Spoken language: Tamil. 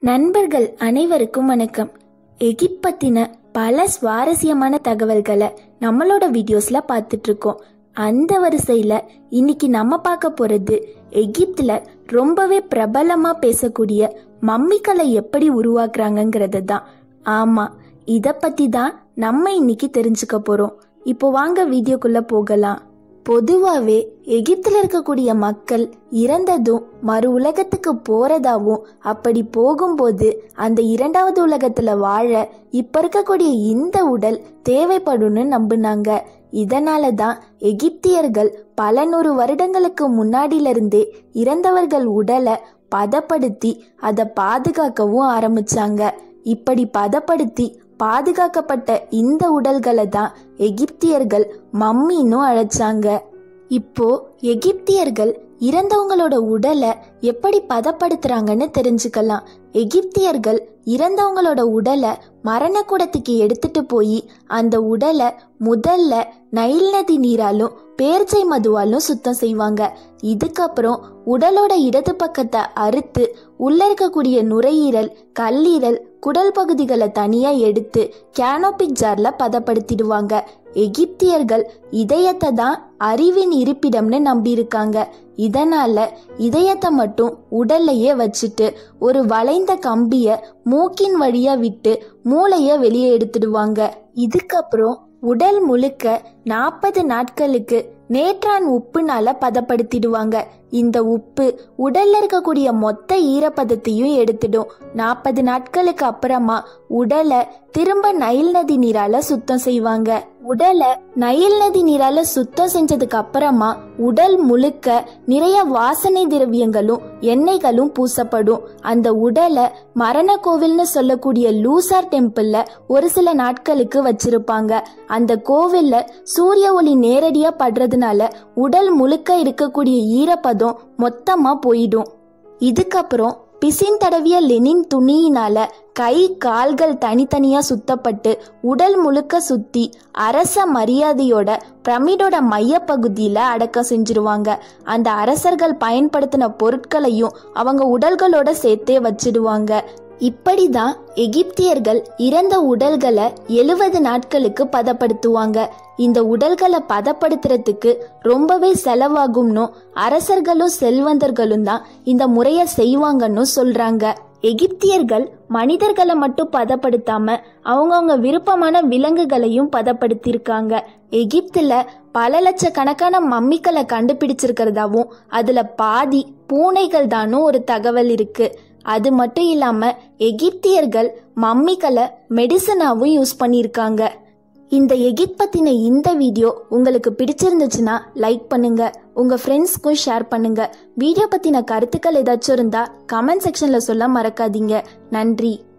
நண்பர்கள் அனைவருக்கும் வணக்கம் எகிப்த் பத்தின பல சுவாரஸ்யமான தகவல்களை நம்மளோட வீடியோஸ்ல பார்த்துட்டு இருக்கோம் அந்த வரிசையில இன்னைக்கு நம்ம பார்க்க போறது எகிப்துல ரொம்பவே பிரபலமா பேசக்கூடிய மம்மிக்களை எப்படி உருவாக்குறாங்கங்கிறது தான் ஆமா இத பத்தி தான் நம்ம இன்னைக்கு தெரிஞ்சுக்க போறோம் இப்போ வாங்க வீடியோக்குள்ள போகலாம் பொதுவாகவே எகிப்தில் இருக்கக்கூடிய மக்கள் இறந்ததும் மறு உலகத்துக்கு போறதாவும் அப்படி போகும்போது அந்த இரண்டாவது உலகத்துல வாழ இப்ப இருக்கக்கூடிய இந்த உடல் தேவைப்படும்னு நம்புனாங்க இதனால தான் எகிப்தியர்கள் பல நூறு வருடங்களுக்கு முன்னாடியிலிருந்தே இறந்தவர்கள் உடலை பதப்படுத்தி அதை பாதுகாக்கவும் ஆரம்பிச்சாங்க இப்படி பதப்படுத்தி பாதுகாக்கப்பட்ட இந்த உடல்களை தான் எகிப்தியர்கள் மம்மின்னு அழைச்சாங்க இப்போ எகிப்தியர்கள் இறந்தவங்களோட உடலை எப்படி பதப்படுத்துறாங்கன்னு தெரிஞ்சுக்கலாம் எகிப்தியர்கள் இறந்தவங்களோட உடலை மரணக்கூடத்துக்கு எடுத்துட்டு போய் அந்த உடலை முதல்ல நைல் நதி நீராலும் பேர்ச்சை மதுவாலும் சுத்தம் செய்வாங்க இதுக்கப்புறம் உடலோட இடது பக்கத்தை அறுத்து உள்ள இருக்கக்கூடிய நுரையீரல் கல்லீரல் குடல் பகுதிகளை தனியா எடுத்து கேனோபிக் ஜார்ல பதப்படுத்திடுவாங்க எகிப்தியர்கள் இதயத்தை தான் அறிவின் இருப்பிடம்னு நம்பியிருக்காங்க இதனால இதயத்தை மட்டும் உடல்லையே வச்சுட்டு ஒரு வளைந்த கம்பிய மூக்கின் வழியா விட்டு மூளைய வெளியே எடுத்துடுவாங்க இதுக்கப்புறம் உடல் முழுக்க நாற்பது நாட்களுக்கு நேற்றான் உப்புனால பதப்படுத்திடுவாங்க இந்த உப்பு உடல்ல இருக்கக்கூடிய மொத்த ஈரப்பதத்தையும் எடுத்துடும் நாற்பது நாட்களுக்கு அப்புறமா உடலை திரும்ப நைல் நதி நீரால சுத்தம் செய்வாங்க உடலை நைல் நதி நீரால சுத்தம் செஞ்சதுக்கு அப்புறமா உடல் முழுக்க நிறைய வாசனை திரவியங்களும் எண்ணெய்களும் பூசப்படும் அந்த உடலை மரண கோவில்னு சொல்லக்கூடிய லூசார் டெம்பிள்ல ஒரு சில நாட்களுக்கு வச்சிருப்பாங்க அந்த கோவில்ல சூரிய ஒளி நேரடியா படுறதுனால உடல் முழுக்க இருக்கக்கூடிய ஈரப்பதம் மொத்தமா போயிடும் இதுக்கப்புறம் பிசின் தடவிய லெனின் துணியினால கை கால்கள் தனித்தனியா சுத்தப்பட்டு உடல் முழுக்க சுத்தி அரச மரியாதையோட பிரமிடோட மையப்பகுதியில அடக்கம் செஞ்சிருவாங்க அந்த அரசர்கள் பயன்படுத்தின பொருட்களையும் அவங்க உடல்களோட சேர்த்தே வச்சிடுவாங்க இப்படிதான் எகிப்தியர்கள் இறந்த உடல்களை எழுபது நாட்களுக்கு பதப்படுத்துவாங்க இந்த உடல்களை பதப்படுத்துறதுக்கு ரொம்பவே செலவாகும்னு அரசர்களும் செல்வந்தர்களும் தான் இந்த முறையை செய்வாங்கன்னு சொல்றாங்க எகிப்தியர்கள் மனிதர்களை மட்டும் பதப்படுத்தாம அவங்கவுங்க விருப்பமான விலங்குகளையும் பதப்படுத்தியிருக்காங்க எகிப்துல பல லட்சக்கணக்கான மம்மிக்களை கண்டுபிடிச்சிருக்கிறதாவும் அதுல பாதி பூனைகள் தானும் ஒரு தகவல் இருக்கு அது மட்டும் இல்லாம எகிப்தியர்கள் மம்மிக்களை மெடிசனாவும் யூஸ் பண்ணியிருக்காங்க இந்த எகிப்த் பத்தின இந்த வீடியோ உங்களுக்கு பிடிச்சிருந்துச்சுன்னா லைக் பண்ணுங்க உங்க ஃப்ரெண்ட்ஸ்க்கும் ஷேர் பண்ணுங்க வீடியோ பத்தின கருத்துக்கள் ஏதாச்சும் இருந்தா கமெண்ட் செக்ஷன்ல சொல்ல மறக்காதீங்க நன்றி